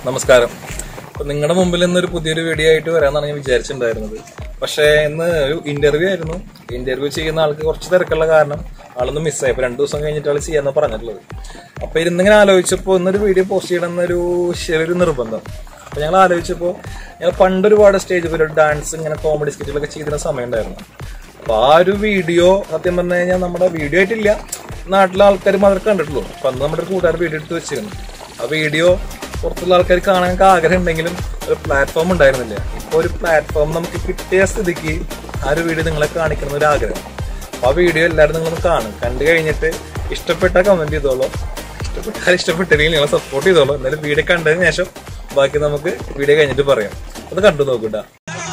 നമസ്കാരം അപ്പൊ നിങ്ങളുടെ മുമ്പിൽ ഇന്നൊരു പുതിയൊരു വീഡിയോ ആയിട്ട് വരാമെന്നാണ് ഞാൻ വിചാരിച്ചിട്ടുണ്ടായിരുന്നത് പക്ഷേ ഇന്ന് ഒരു ഇന്റർവ്യൂ ആയിരുന്നു ഇന്റർവ്യൂ ചെയ്യുന്ന ആൾക്ക് കുറച്ച് തിരക്കുള്ള കാരണം ആളൊന്ന് മിസ്സായി അപ്പൊ രണ്ടു ദിവസം കഴിഞ്ഞിട്ട് ആൾ ചെയ്യാന്ന് പറഞ്ഞിട്ടുള്ളത് അപ്പൊ ഇരുന്നിങ്ങനെ ആലോചിച്ചപ്പോൾ ഇന്നൊരു വീഡിയോ പോസ്റ്റ് ചെയ്യണം എന്നൊരു ചെറിയൊരു നിർബന്ധം അപ്പൊ ഞങ്ങൾ ആലോചിച്ചപ്പോൾ ഞങ്ങൾ പണ്ട് ഒരുപാട് സ്റ്റേജ് പരിപാടി ഡാൻസ് ഇങ്ങനെ കോമഡി സ്കിറ്റുകളൊക്കെ ചെയ്തിരുന്ന സമയം ഉണ്ടായിരുന്നു അപ്പൊ ആ ഒരു വീഡിയോ സത്യം പറഞ്ഞു കഴിഞ്ഞാൽ നമ്മുടെ വീഡിയോ ആയിട്ടില്ല നാട്ടിലെ ആൾക്കാർ മാത്രമേ കണ്ടിട്ടുള്ളൂ അപ്പൊ അന്ന് നമ്മുടെ ഒരു കൂട്ടുകാർ വീഡിയോ എടുത്ത് വെച്ചിരുന്നു ആ വീഡിയോ പുറത്തുള്ള ആൾക്കാർ കാണാൻ ആഗ്രഹം ഉണ്ടെങ്കിലും ഒരു പ്ലാറ്റ്ഫോം ഉണ്ടായിരുന്നില്ല ഇപ്പൊ ഒരു പ്ലാറ്റ്ഫോം നമുക്ക് കിട്ടിയ സ്ഥിതിക്ക് ആ ഒരു വീഡിയോ നിങ്ങളെ കാണിക്കണം ഒരു ആഗ്രഹം അപ്പൊ ആ വീഡിയോ എല്ലാവരും നിങ്ങളൊന്ന് കാണും കണ്ടു കഴിഞ്ഞിട്ട് ഇഷ്ടപ്പെട്ട കമന്റ് ചെയ്തോളൂ ഇഷ്ടപ്പെട്ടാൽ ഇഷ്ടപ്പെട്ടില്ലെങ്കിൽ നിങ്ങളെ സപ്പോർട്ട് ചെയ്തോളൂ എന്നാലും വീഡിയോ കണ്ടതിന് ശേഷം ബാക്കി നമുക്ക് വീഡിയോ കഴിഞ്ഞിട്ട് പറയാം അത് കണ്ടു നോക്കൂട്ടാ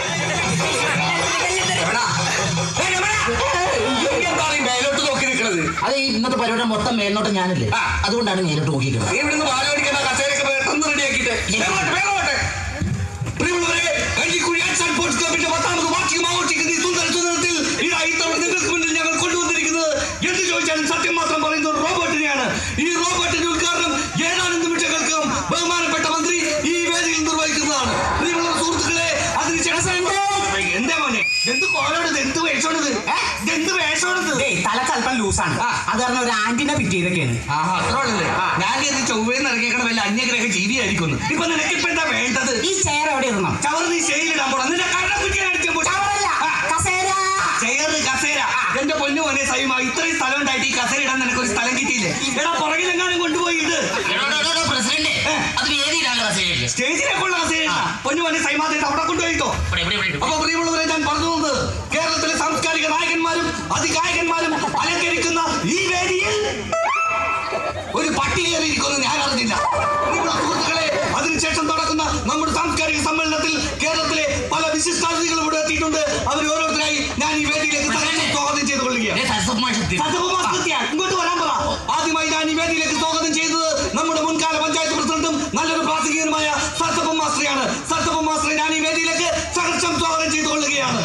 എന്താണ് ഈ മേലോട്ട് നോക്കി നിൽക്കുന്നത് അത് ഈ ഇന്നത്തെ പരിപാടി മൊത്തം മേലോട്ട് ഞാനല്ലേ ആ. അതുകൊണ്ടാണ് മേലോട്ട് നോക്കിക്കുന്നത് നീ ഇവിടുന്ന് പാല് മേടിക്കുന്ന കസേരയൊക്കെ പെട്ടെന്ന് റെഡിയാക്കിയിട്ട് വേഗോട്ടെ വേഗോട്ടെ പ്രിയമുള്ളവരെ കഞ്ഞിക്കുഴി ആർട്സ് ആൻഡ് സ്പോർട്സ് ക്ലബിന്റെ പത്താമത് വാർഷികം ആഘോഷിക്കുന്ന ഈ സുന്ദര സുന്ദരത്തിൽ ഇതാ ഇത്തവണ നിങ്ങൾക്ക് മുന്നിൽ ഞങ്ങൾ കൊണ്ടുവന്നിരിക്കുന്നത് എന്ത് ചോദിച്ചാലും സത്യം മാത്രം പറയുന്ന ഒരു റോബോട്ടിനെയാണ് ഈ റോബോട്ടിന്റെ ഉദ്ഘാടനം ഏതാനും നിമിഷങ്ങൾക്കും ബഹുമാനപ്പെട്ട മന്ത്രി ഈ വേദിയിൽ നിർവഹിക്കുന്നതാണ് പ്രിയമുള്ള സുഹൃത്തുക്കളെ അതിനുശേഷം എന്താ മോനെ എന്ത് കോലോടത് എന്ത് വേഷമാണിത് എന്ത് വേഷമാണിത് ഏയ് തലക്ക് അല്പം ലൂസാണ് ആ. അത് കാരണം ഒരു ആന്റിനെ ഫിറ്റ് ചെയ്തൊക്കെയാണ് ആഹാ, അത്രേ ഉള്ളല്ലേ? ഞാൻ ഇത് ചൊവ്വേന്ന് ഇറങ്ങിയേക്കണ വല്ല അന്യഗ്രഹ ജീവിയായിരിക്കുന്നു ഇപ്പൊ നിനക്ക് ഇപ്പൊ എന്താ വേണ്ടത് ഈ ചെയർ എവിടെ ഇരുന്നോ ചവർ നീ സ്റ്റേജിലിടാൻ പോണം നിന്റെ കണ്ണം കുറ്റി അടിച്ചപ്പോ ചവറല്ല, കസേര. ചെയർ കസേര എന്റെ പൊന്നു മോനെ സൈമ ഇത്രയും സ്ഥലം ഉണ്ടായിട്ട് ഈ കസേര ഇടാൻ നിനക്ക് ഒരു സ്ഥലം കിട്ടിയില്ലേ എടാ പുറകിലെങ്ങാനും കൊണ്ടുപോയി ഇട് പ്രസിഡന്റ് അത് വേദിയിലാണ് കസേര സ്റ്റേജിലേക്കുള്ള കസേര ഇടാ. പൊന്നു മോനെ സൈമാത്തേട്ട് അവിടെ കൊണ്ടുപോയിട്ടോ അപ്പൊ പ്രിയമുള്ളവരെ ഞാൻ പറഞ്ഞു വന്നത് കേരളത്തിലെ സാംസ്കാരിക നായകന്മാരും അതികായകന്മാരും അലങ്കരിക്കുന്ന ഈ വേദിയിൽ ഒരു പട്ടി കയറിയിരിക്കുന്നു ഞാൻ അറിഞ്ഞില്ല പ്രിയമുള്ള സുഹൃത്തുക്കളെ അതിനുശേഷം നടക്കുന്ന നമ്മുടെ സാംസ്കാരിക സമ്മേളനത്തിൽ കേരളത്തിലെ പല വിശിഷ്ടാതിഥികളും ഇവിടെ എത്തിയിട്ടുണ്ട് അവർ ഓരോരുത്തരായി ഞാൻ ഈ വേദിയിലേക്ക് സഹർഷം സ്വാഗതം ചെയ്തു കൊള്ളുകയാണ് സത്യകുമാർ സത്യ, ഇങ്ങോട്ട് വരാൻ പറ ആദ്യമായി ഞാൻ ഈ വേദിയിലേക്ക് സ്വാഗതം ചെയ്തത് നമ്മുടെ മുൻകാല പഞ്ചായത്ത് പ്രസിഡന്റും നല്ലൊരു പ്രാസംഗികനുമായ സത്തപ്പം മാസ്റ്ററിയാണ് സത്തപ്പം മാസ്റ്ററെ ഞാൻ ഈ വേദിയിലേക്ക് സഹർഷം സ്വാഗതം ചെയ്തു കൊള്ളുകയാണ്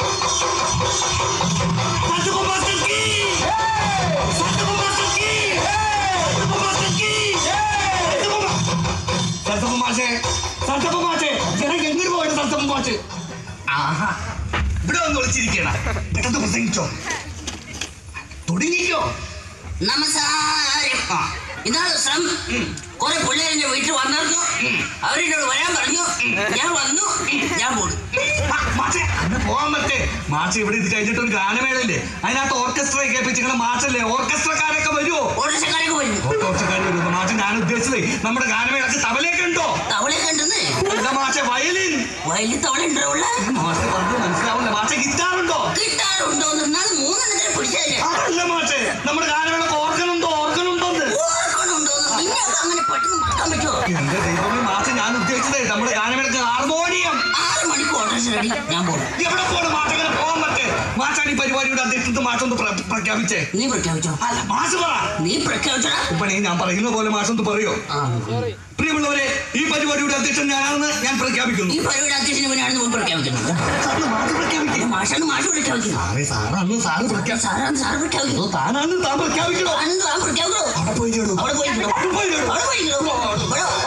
സത്തപ്പം മാസ്റ്റർ കീ! സത്തപ്പം മാസ്റ്റർ കീ! സത്തപ്പം മാസ്റ്റർ കീ! സത്തപ്പം മാ- സത്തപ്പം മാഷേ സത്തപ്പം മാഷേ ജനം എങ്ങോട്ട് പോയിട്ട് സത്തപ്പം മാഷ് ആഹാ ഇവിടെ വന്ന് വിളിച്ചിരിക്കണം പെട്ടെന്ന് പ്രസംഗിച്ചോ തുടങ്ങിക്കോ നമസ്കാരം ആ ഇതാണ് ദിവസം കുറെ പിള്ളേർ എന്റെ വീട്ടിൽ വന്നിരുന്നു അവരെന്നോട് വരാൻ പറഞ്ഞു ഞാൻ വന്നു ഞാൻ പോണു ആ, മാഷേ, അന്ന് പോവാൻ പറ്റേ മാഷ് ഇവിടെ ഇത് കഴിഞ്ഞിട്ട് ഒരു ഗാനമേളയില്ലേ അതിനകത്ത് ഓർക്കസ്ട്ര കേൾപ്പിച്ചിങ്ങനെ മാഷല്ലേ ഓർക്കസ്ട്രക്കാരൊക്കെ വരുമോ ഓട്ടോറിക്ഷക്കാരൊക്കെ വരും ഓർക്കസ്ട്രക്കാർ വരുന്നു മാഷ് ഞാൻ ഉദ്ദേശിച്ചത് നമ്മുടെ ഗാനമേളക്ക് തബലയൊക്കെ ഉണ്ടോ തവളെ കണ്ടെന്ന് അല്ല മാഷെ വയലിൻ വയലിൽ തവള ഉണ്ടോ ഉള്ള മാഷെ പറഞ്ഞു മനസ്സിലാവില്ല മാഷെ ഗിറ്റാറുണ്ടോ കിട്ടാറുണ്ടോ എന്നാൽ മൂന്നെണ്ണത്തിന് പിടിച്ചതിന് അതല്ല മാഷെ നമ്മുടെ ഗാനമേളക്ക് ഓർഗൻ ഉണ്ടോ ഓർഗൻ ഉണ്ടോന്ന് ഓർക്കണുണ്ടോ പിന്നെ അത് അങ്ങനെ പെട്ടെന്ന് മറക്കാൻ പറ്റുമോ എന്റെ ദൈവമേ മാഷെ ഞാൻ ഉദ്ദേശിച്ചത് നമ്മുടെ ഗാനമേളക്ക് ഹാർമോണിയം ആറ് മണിക്ക് ഓട്ടോറിക്ഷ റെഡി ഞാൻ പോണു എവിടെ പോണ് മാഷങ്ങനെ പോകാൻ പറ്റേ മാഷാണ് ഈ പരിപാടിയുടെ അധ്യക്ഷത്ത് മാഷൊന്ന് പ്ര- പ്രഖ്യാപിച്ചേ നീ പ്രഖ്യാപിച്ചോ അല്ല മാഷ് പറ നീ പ്രഖ്യാപിച്ചോടാ ഇപ്പൊ നീ ഞാൻ പറയുന്ന പോലെ മാഷൊന്ന് പറയോ ആ പ്രിയമുള്ളവരെ ഈ പരിപാടിയുടെ അധ്യക്ഷൻ ഞാനാണെന്ന് ഞാൻ പ്രഖ്യാപിക്കുന്നു ഈ പരിപാടി അധ്യക്ഷന് മുന്നാണ് മുമ്പ് പ്രഖ്യാപിക്കുന്നത് സാറിന് മാഷ് പ്രഖ്യാപിക്കും മാഷാണ് മാഷ് പ്രഖ്യാപിക്കുന്നത് സാറേ സാറാണ് സാറ് പ്രഖ്യാപിച്ചു സാറാണ് സാറ് പ്രഖ്യാപിക്കുന്നു താനാണ് താൻ പ്രഖ്യാപിക്കണോ ആണെന്ന് താൻ പ്രഖ്യാപിക്കണോ അവിടെ പോയി കേളൂ അവിടെ പോയി ഇരുന്നോ. അവിടെ പോയി കേളൂ അവിടെ പോയി ഇരുന്നോ. ഇവിടെ വാ.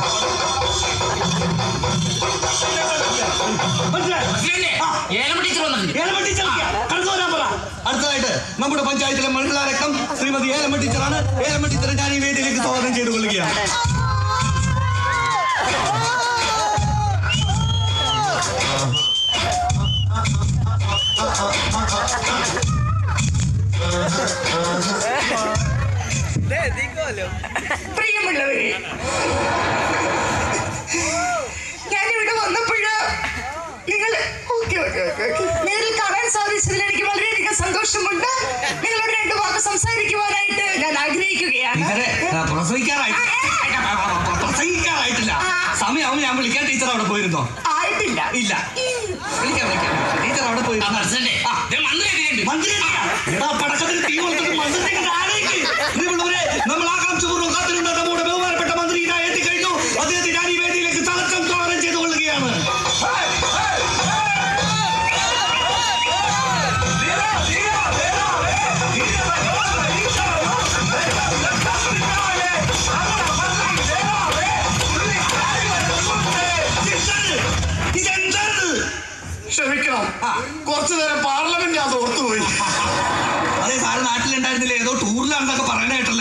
മനസ്സിലായോ? ആ, ഏലമട്ടി ചർക്ക. കടന്നു വരാൻ പറ. അടുത്തതായിട്ട് നമ്മുടെ പഞ്ചായത്തിലെ മണ്ഡല രക്തം ശ്രീമതി ഏലമ്മ ടീച്ചറാണ് ഏലമ്മ ടീച്ചറെ ഞാൻ ഈ വേദിയിലേക്ക് സ്വാഗതം ചെയ്തു കൊള്ളുകയാണ് പ്രിയമുള്ളവരെ ഞാനിവിടെ വന്നപ്പോഴ് നിങ്ങൾ ഓക്കെ ഓക്കെ ഓക്കെ ഓക്കെ നേരിൽ കാണാൻ സാധിച്ചതിൽ എനിക്ക് വളരെയധികം സന്തോഷമുണ്ട് നിങ്ങളോട് രണ്ട് വാക്ക് സംസാരിക്കുവാനായിട്ട് ഞാൻ ആഗ്രഹിക്കുകയാണ് ടീച്ചറെ ആ, പ്രസവിക്കാറായിട്ട് പ്രസംഗിക്കാറായിട്ടില്ല സമയമാവും ഞാൻ വിളിക്കാൻ ടീച്ചർ അവിടെ പോയിരുന്നോ ആയിട്ടില്ല ഇല്ല വിളിക്കാം വിളിക്കാം ടീച്ചർ അവിടെ പോയിരുന്നു മന്ത്രി എത്തിയാ? എടാ, പടക്കത്തിന് തീ കൊടുത്തിട്ട് മന്ത്രിയെ ആരേക്ക്? പ്രിയമുള്ളവരെ, നമ്മൾ ആകാംക്ഷപൂർവ്വം കാത്തിരുന്ന നമ്മുടെ ബഹുമാനപ്പെട്ട മന്ത്രി ഇതാ എത്തിക്കഴിഞ്ഞു അദ്ദേഹത്തെ ഞാൻ ഈ വേദിയിലേക്ക് സഹർഷം സ്വാഗതം ചെയ്തു കൊള്ളുകയാണ്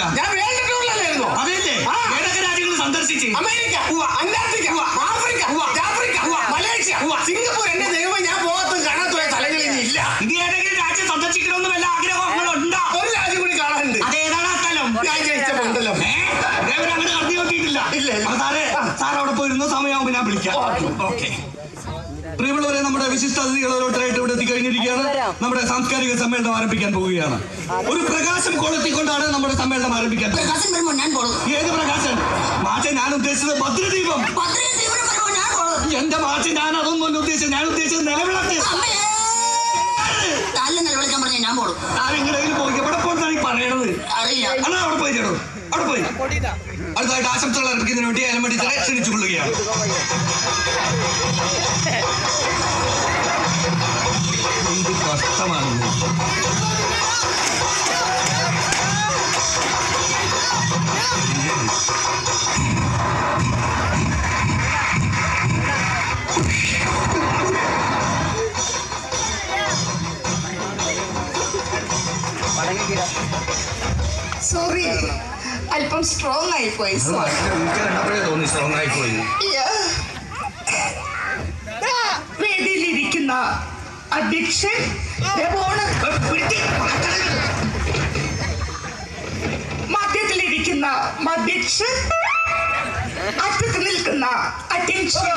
ഞാൻ വേൾഡ് ടൂറിലല്ലായിരുന്നോ അതല്ലേ ആ. ഏതൊക്കെ രാജ്യങ്ങൾ സന്ദർശിച്ച് America Antarctica Africa Africa Malaysia Singapore എന്റെ ദൈവം ഞാൻ പോകാത്ത കാണാത്ത സ്ഥലങ്ങളിൽ ഇനി ഇല്ല ഇനി ഏതെങ്കിലും രാജ്യം സന്ദർശിക്കണമെന്ന് വല്ല ആഗ്രഹങ്ങളുണ്ടോ ഒരു രാജ്യം കൂടി കാണാനുണ്ട് അതേതാണ് ആ സ്ഥലം ഞാൻ ജയിച്ച മണ്ഡലം ഏ? ഇതേവരെ അങ്ങനെ കടത്തി നോക്കിയിട്ടില്ല ഇല്ല, ഇല്ല. അപ്പൊ സാറേ സാർ അവിടെ പോയിരുന്ന സമയമാകുമ്പോൾ ഞാൻ വിളിക്കാം ഓക്കെ പ്രിയമുള്ളവരെ നമ്മുടെ വിശിഷ്ട അതിഥികൾ ഓരോരുത്തരായിട്ട് ഇവിടെ എത്തിക്കഴിഞ്ഞിരിക്കുകയാണ് നമ്മുടെ സാംസ്കാരിക സമ്മേളനം ആരംഭിക്കാൻ പോവുകയാണ് ഒരു പ്രകാശം കൊളുത്തിക്കൊണ്ടാണ് നമ്മുടെ സമ്മേളനം ആരംഭിക്കാൻ പോകുന്നത്. പ്രകാശം വരുമ്പോ ഞാൻ പോളും ഏത് പ്രകാശം മാറ്റ ഞാൻ ഉദ്ദേശിച്ചത് ഭദ്രദീപം പത്രയും തീവ്രം വരുമ്പോ ഞാൻ പോളും എന്റെ മാറ്റ ഞാൻ അതൊന്നും ഉദ്ദേശിച്ചത് ഞാൻ ഉദ്ദേശിച്ചത് നിലവിളക്ക് അമ്മേ തല്ല നിലവിളിക്കാൻ പറഞ്ഞ ഞാൻ പോളും ആരെങ്കിലും പോയി എവിടെ പോയിട്ടാണ് ഈ പറയണത് അറിയില്ല അണ്ണാ അവിടെ പോയി ചേട്ടോ അവിടെ പോയി അടുത്തായിട്ട് ആശംസകൾ അർപ്പിക്കുന്നതിന് വേണ്ടി അയലം ടീച്ചറെ ക്ഷണിച്ചുകൊള്ളുകയാണ് എന്ത് കഷ്ടമാണ് സോറി അല്പം സ്ട്രോങ് ആയി പോയി സോറി തോന്നി സ്ട്രോങ് ആയി പോയി വേദിയിലിരിക്കുന്ന അധ്യക്ഷൻ രമോണ് മധ്യത്തിലിരിക്കുന്ന മധ്യക്ഷൻ അറ്റത്ത് നിൽക്കുന്ന അധ്യക്ഷൻ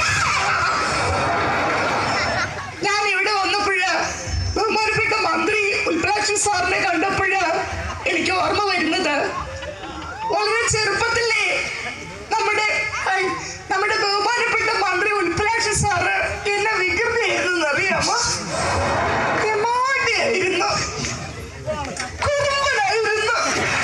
ഞാൻ ഇവിടെ വന്നപ്പോഴ് ബഹുമാനപ്പെട്ട മന്ത്രി ഉൽപ്രാക്ഷൻ സാറിനെ കണ്ടപ്പോഴ് എനിക്ക് ഓർമ്മ വരുന്നത് വളരെ ചെറുപ്പത്തിലേ നമ്മുടെ ഐ, നമ്മുടെ ബഹുമാനപ്പെട്ട മന്ത്രി ഉൽപ്രാക്ഷൻ സാറ് എന്നെ വികൃതിയായിരുന്നു അറിയാമോ എമാടിയായിരുന്നു കുറുമ്പനായിരുന്നു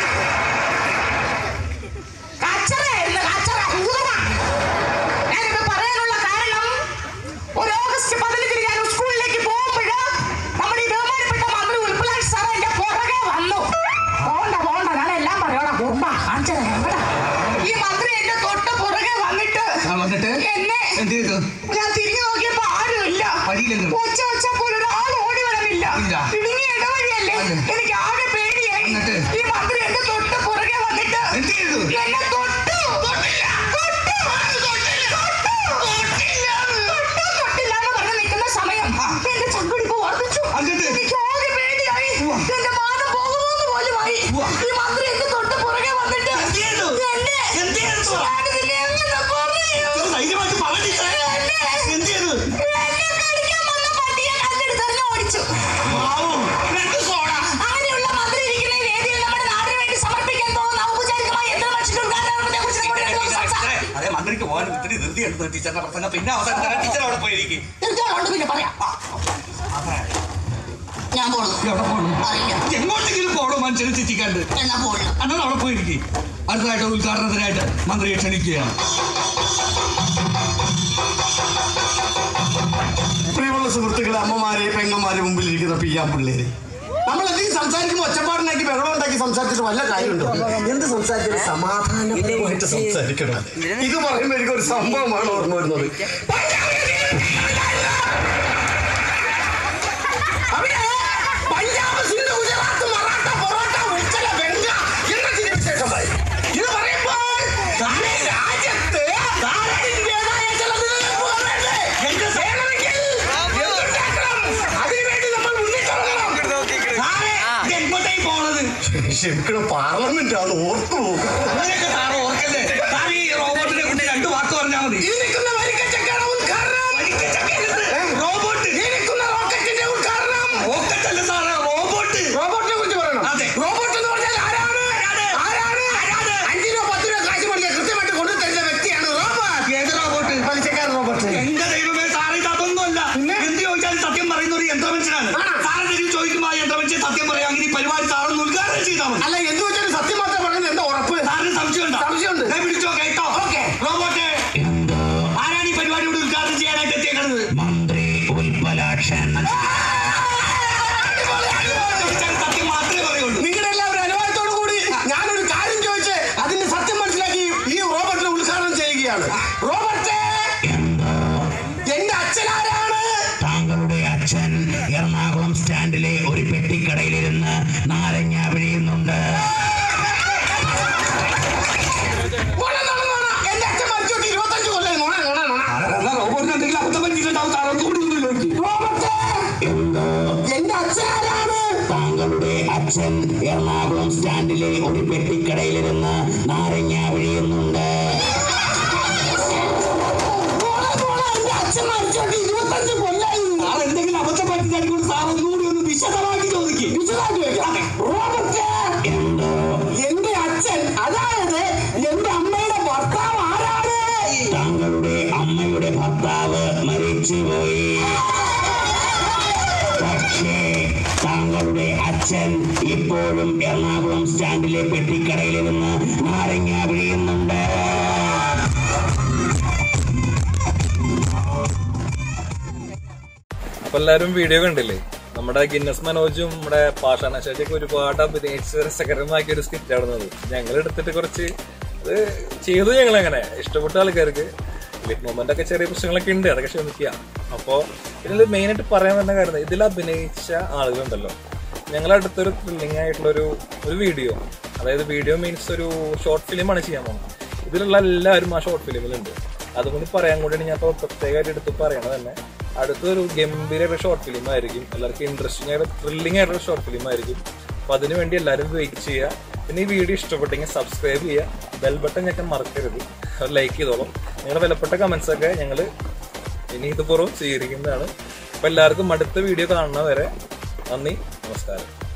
കച്ചറയായിരുന്നു കച്ചറ ഊതറ. ഞാനിത് പറയാനുള്ള കാരണം ഒരു ഓഗസ്റ്റ് പതിനഞ്ചിന് ഞാൻ സ്കൂളിലേക്ക് പോകുമ്പോൾ നമ്മുടെ ഈ ബഹുമാനപ്പെട്ട മന്ത്രി ഉൽപ്പലാഷ് സാർ എന്റെ പുറകെ വന്നു പോണ്ട പോണ്ട ഞാൻ എല്ലാം പറയണം കുറുമ്പ കാണിച്ചത് ഈ മന്ത്രി എന്റെ തൊട്ട് പുറകെ വന്നിട്ട് ആ, വന്നിട്ട് എന്നെ എന്ത് ചെയ്തു ഞാൻ തിരിഞ്ഞു നോക്കിയപ്പോ ആരുമില്ല വഴിയിലെങ്ങും? ഒച്ച വെച്ചപ്പോൾ ഒരാൾ ഓടി വരണില്ല ഇല്ല. ഇടുങ്ങിയ ഇടവഴിയല്ലേ അതെ. എനിക്ക് ആകെ പേടിയായി എന്നിട്ട്? ഈ മന്ത്രി എന്റെ തൊട്ട് പുറകെ വന്നിട്ട് എന്ത് ചെയ്തു? എന്നെ തൊട്ടു തൊട്ടില്ല തൊട്ടു തൊട്ടില്ല തൊട്ടു തൊട്ടില്ല തൊട്ടു തൊട്ടില്ല എന്ന് പറഞ്ഞ് നിൽക്കുന്ന സമയം എന്റെ ചങ്കുടിപ്പ് വർദ്ധിച്ചു എന്നിട്ട്? എനിക്ക് ആകെ പേടിയായി എന്റെ മാനം പോകുമോന്ന് പോലുമായി ഈ മന്ത്രി എന്റെ തൊട്ട് പുറകെ വന്നിട്ട് എന്ത് ചെയ്തു? എന്നെ എന്ത് ചെയ്തു? ഞാനിതിനെ എങ്ങനെ പറയും ഇത് ധൈര്യമായിട്ട് പറ ടീച്ചറെ. എന്ത് ചെയ്തു എന്നെ കടിക്കാൻ വന്ന പട്ടിയെ കല്ലെടുത്തെറിഞ്ഞ് ഓടിച്ചു. പാവം. രണ്ട് സോഡ അങ്ങനെയുള്ള മന്ത്രി ഇരിക്കുന്ന ഈ വേദിയിൽ നമ്മുടെ നാടിന് വേണ്ടി സമർപ്പിക്കാൻ പോകുന്ന ഔപചാരികമായ യന്ത്രമനുഷ്യന്റെ ഉദ്ഘാടനത്തെക്കുറിച്ച് നമ്മുടെ അടുത്ത് സംസാ- അതെ മന്ത്രിക്ക് പോകാൻ ഒത്തിരി ധൃതി എടുത്തു ടീച്ചറിന്റെ പ്രസംഗം പിന്നെ അവസാനം ടീച്ചർ അവിടെ പോയിരിക്കും തീർച്ചയായിട്ടും പിന്നെ പറയാം ഞാൻ പോളും എവിടെ പോകണം അറിയില്ല എങ്ങോട്ടെങ്കിലും പോകണോ മനുഷ്യനെ ചിറ്റിക്കാണ്ട് എന്നാ പോളില്ല അണ്ണൻ അവിടെ പോയിരിക്കും അടുത്തതായിട്ട് ഉദ്ഘാടനത്തിനായിട്ട് മന്ത്രിയെ ക്ഷണിക്കുകയാണ് പ്രിയമുള്ള സുഹൃത്തുക്കളെ അമ്മമാരെ പെങ്ങന്മാരെ മുമ്പിൽ ഇരിക്കുന്ന പിയ്യാൻ പിള്ളേര് നമ്മൾ എന്തെങ്കിലും സംസാരിക്കുമ്പോൾ ഒച്ചപ്പാടുണ്ടാക്കി ബഹളം ഉണ്ടാക്കി സംസാരിച്ചിട്ട് വല്ല കാര്യമുണ്ടോ എന്ത് സംസാരിച്ചാലും സമാധാനപരമായിട്ട് സംസാരിക്കണം ഇത് പറയുമ്പോൾ എനിക്ക് ഒരു സംഭവമാണ് ഓർമ്മ വരുന്നത് അവിടെ പഞ്ചാബ് സിന്ധു ഗുജറാത്ത് മറാഠ പൊറോട്ട ഉൾക്കല ബംഗ എന്നൊക്കെ വിശേഷമായി ഇത് പറയുമ്പോൾ നമ്മുടെ രാജ്യത്ത് താരതമ്യേതായ ചില നിലനിൽപ്പുകൾ വേണ്ടേ? എന്ത് വേണമെങ്കിൽ എന്തുണ്ടാക്കണം? അതിനുവേണ്ടി നമ്മൾ മുന്നിട്ടിറങ്ങണം. സാറേ, ഇത് എങ്ങോട്ടേക്ക് പോണത് ക്ഷമിക്കണം പാർലമെന്റ് ആണ് ഓർത്തു പോകും അങ്ങനെയൊക്കെ സാറ് ഓർക്കല്ലേ സാർ ഈ റോബോട്ടിനെ കുറിച്ച് രണ്ട് വാക്ക് പറഞ്ഞാൽ മതി ഈ നിൽക്കുന്ന വരിക്കച്ചക്കാണ് ഉദ്ഘാടനം റോബോട്ട് ഈ നിൽക്കുന്ന റോക്കറ്റിന്റെ ഉദ്ഘാടനം റോക്കറ്റല്ല സാറേ റോബോട്ട് റോബോട്ടിനെ കുറിച്ച് പറയണം അതെ. റോബോട്ട് എന്ന് പറഞ്ഞാൽ ആരാണ് ആരാണ്? ആരാണ് അഞ്ചു രൂപ പത്ത് രൂപ കാശ് മേടിക്കാൻ കൃത്യമായിട്ട് കൊണ്ടു തരുന്ന വ്യക്തിയാണ് റോബോട്ട് ഏത് റോബോട്ട് പലിശക്കാരൻ റോബോട്ട് എന്റെ ദൈവമേ സാറ് ഇത് അതൊന്നുമല്ല എന്ത് ചോദിച്ചാലും സത്യം പറയുന്ന ഒരു യന്ത്രമനുഷ്യനാണ് ആണോ? സാറ് തിരിച്ച് ചോദിക്കുമ്പോൾ ആ യന്ത്രമനുഷ്യൻ സത്യം പറയാമെങ്കിൽ ഈ പരിപാടി സാറൊന്ന് ഉദ്ഘാടനം ചെയ്താൽ മതി അല്ല എന്ത് വെച്ചാലും സത്യം മാത്രം പറയുന്നത് എന്താ ഉറപ്പ് സാറിന് സംശയമുണ്ടോ സംശയമുണ്ട്. ദേ പിടിച്ചോ കേട്ടോ ഓക്കേ. റോബോട്ട് ആരാണ് ഈ പരിപാടിയോട് ഉദ്ഘാടനം ചെയ്യാനായിട്ട് എത്തിയേക്കുന്നത് മന്ത്രി ഉൽപ്പലാക്ഷൻ ചോദിച്ചാൽ സത്യം മാത്രമേ പറയുള്ളൂ നിങ്ങളുടെ എല്ലാവരും അനുഭവത്തോടു കൂടി ഞാനൊരു കാര്യം ചോദിച്ച് അതിന്റെ സത്യം മനസ്സിലാക്കി ഈ റോബോട്ടിനെ ഉദ്ഘാടനം ചെയ്യുകയാണ് റോബോട്ട് എന്റെ അച്ഛനാരാണ് താങ്കളുടെ അച്ഛൻ എറണാകുളം സ്റ്റാൻഡിലെ ഒരു പെട്ടിക്കടയിലിരുന്ന് നാരങ്ങ പിഴിയുന്നുണ്ട് അച്ഛൻ എറണാകുളം സ്റ്റാൻഡിലെ ഒരു പെട്ടിക്കടയിലിരുന്ന് നാരങ്ങ വിഴിയുന്നുണ്ട് സാർ എന്തെങ്കിലും അബദ്ധം പറ്റിയതായിക്കൊണ്ട് സാർ ഒന്നുകൂടി ഒന്ന് വിശദമാക്കി ചോദിക്കും എന്തോ എന്റെ അച്ഛൻ അതായത് എന്റെ അമ്മയുടെ ഭർത്താവ് ആരാണ് താങ്കളുടെ അമ്മയുടെ ഭർത്താവ് മരിച്ചുപോയി പക്ഷേ താങ്കളുടെ അച്ഛൻ ഇപ്പോഴും എറണാകുളം സ്റ്റാൻഡിലെ പെട്ടിക്കടയിലിരുന്ന് നാരങ്ങ വിഴിയുന്നുണ്ട് അപ്പൊ എല്ലാരും വീഡിയോ കണ്ടില്ലേ നമ്മുടെ ഗിന്നസ് മനോജും നമ്മുടെ പാഷാണ ശാജിയൊക്കെ ഒരുപാട് അഭിനയിച്ച് രസകരമാക്കിയ ഒരു സ്കിറ്റ് ആണെന്നത് ഞങ്ങൾ എടുത്തിട്ട് കുറച്ച് അത് ചെയ്തു ഞങ്ങൾ അങ്ങനെ ഇഷ്ടപ്പെട്ട ആൾക്കാർക്ക് ലിപ് മൂവ്മെന്റ് ഒക്കെ ചെറിയ പ്രശ്നങ്ങളൊക്കെ ഉണ്ട് അതൊക്കെ ക്ഷമിക്കുക അപ്പോ ഇതിൽ മെയിൻ ആയിട്ട് പറയാൻ വരുന്ന കാര്യം ഇതിൽ അഭിനയിച്ച ആളുകളുണ്ടല്ലോ ഞങ്ങൾ അടുത്തൊരു ത്രില്ലിംഗ് ആയിട്ടുള്ള ഒരു ഒരു വീഡിയോ അതായത് വീഡിയോ മീൻസ് ഒരു ഷോർട്ട് ഫിലിമാണ് ചെയ്യാൻ പോകുന്നത് ഇതിലുള്ള എല്ലാവരും ആ ഷോർട്ട് ഫിലിമിലുണ്ട് അതുകൊണ്ട് പറയാൻ കൂടിയാണ് ഞാൻ ഇപ്പോൾ പ്രത്യേകമായിട്ട് എടുത്ത് പറയണത് തന്നെ അടുത്തൊരു ഗംഭീരമായിട്ട് ഷോർട്ട് ഫിലിം ആയിരിക്കും എല്ലാവർക്കും ഇൻട്രസ്റ്റിംഗ് ആയിട്ട് ത്രില്ലിംഗ് ആയിട്ടുള്ള ഷോർട്ട് ഫിലിം ആയിരിക്കും അപ്പൊ അതിനു വേണ്ടി എല്ലാവരും വെയിറ്റ് ചെയ്യുക പിന്നെ ഈ വീഡിയോ ഇഷ്ടപ്പെട്ടെങ്കിൽ സബ്സ്ക്രൈബ് ചെയ്യുക ബെൽ ബട്ടൺ ഞെക്കാൻ മറക്കരുത് ലൈക്ക് ചെയ്തോളാം നിങ്ങളുടെ വിലപ്പെട്ട കമന്റ്സ് ഒക്കെ ഞങ്ങൾ ഇനി ഇതുപൂർവ്വം സ്വീകരിക്കുന്നതാണ് അപ്പൊ എല്ലാവർക്കും അടുത്ത വീഡിയോ കാണുന്നവരെ നന്ദി നമസ്കാരം